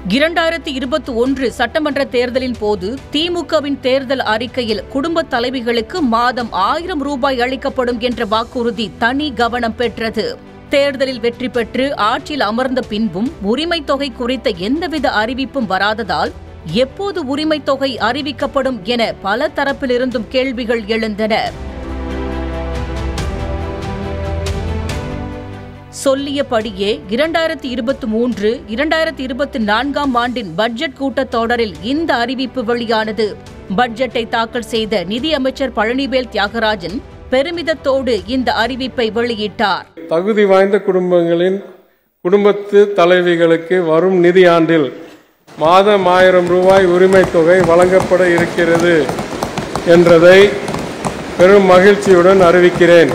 இரண்டாயிரத்தி இருபத்தி ஒன்று சட்டமன்ற தேர்தலின் போது திமுகவின் தேர்தல் அறிக்கையில் குடும்ப தலைவிகளுக்கு மாதம் ஆயிரம் ரூபாய் அளிக்கப்படும் என்ற வாக்குறுதி தனி கவனம் பெற்றது தேர்தலில் வெற்றி பெற்று ஆட்சியில் அமர்ந்த பின்பும் உரிமைத் தொகை குறித்த எந்தவித அறிவிப்பும் வராததால் எப்போது உரிமைத் தொகை அறிவிக்கப்படும் என பல தரப்பிலிருந்தும் கேள்விகள் எழுந்தன சொல்லியபடியே இரண்டாயிரத்தி இருபத்தி மூன்று இரண்டாயிரத்தி இருபத்தி நான்காம் ஆண்டின் பட்ஜெட் கூட்டத்தொடரில் இந்த அறிவிப்பு வெளியானது பட்ஜெட்டை தாக்கல் செய்த நிதியமைச்சர் பழனிவேல் தியாகராஜன் பெருமிதத்தோடு இந்த அறிவிப்பை வெளியிட்டார் தகுதி வாய்ந்த குடும்பங்களின் குடும்பத்து தலைவிகளுக்கு வரும் நிதியாண்டில் மாதம் ஆயிரம் ரூபாய் உரிமைத் தொகை வழங்கப்பட இருக்கிறது என்றதை பெரும் மகிழ்ச்சியுடன் அறிவிக்கிறேன்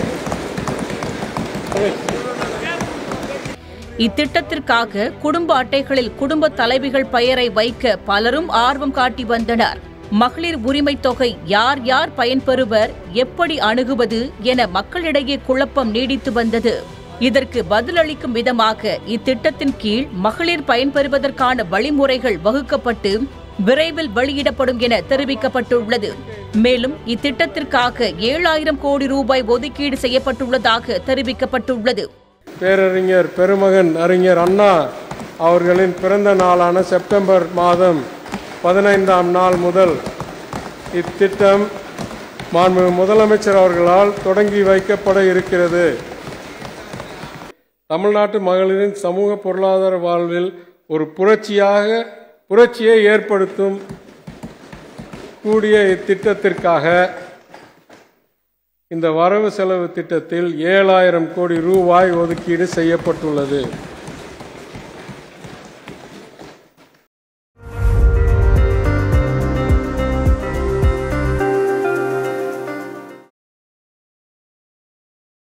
இத்திட்டத்திற்காக குடும்ப அட்டைகளில் குடும்ப தலைவிகள் பெயரை வைக்க பலரும் ஆர்வம் காட்டி வந்தனர் மகளிர் உரிமைத் தொகை யார் யார் பயன்பெறுவர் எப்படி அணுகுவது என மக்களிடையே குழப்பம் நீடித்து வந்தது இதற்கு பதிலளிக்கும் விதமாக இத்திட்டத்தின் கீழ் மகளிர் பயன்பெறுவதற்கான வழிமுறைகள் வகுக்கப்பட்டு விரைவில் வெளியிடப்படும் என தெரிவிக்கப்பட்டுள்ளது மேலும் இத்திட்டத்திற்காக ஏழாயிரம் கோடி ரூபாய் ஒதுக்கீடு செய்யப்பட்டுள்ளதாக தெரிவிக்கப்பட்டுள்ளது பேரறிஞர் பெருமகன் அறிஞர் அண்ணா அவர்களின் பிறந்த நாளான செப்டம்பர் மாதம் பதினைந்தாம் நாள் முதல் இத்திட்டம் மாண்பு முதலமைச்சர் அவர்களால் தொடங்கி வைக்கப்பட இருக்கிறது தமிழ்நாட்டு மகளிரின் சமூக பொருளாதார வாழ்வில் ஒரு புரட்சியாக புரட்சியை ஏற்படுத்தும் கூடிய இத்திட்டத்திற்காக இந்த வரவு செலவு திட்டத்தில் ஏழாயிரம் கோடி ரூபாய் ஒதுக்கீடு செய்யப்பட்டுள்ளது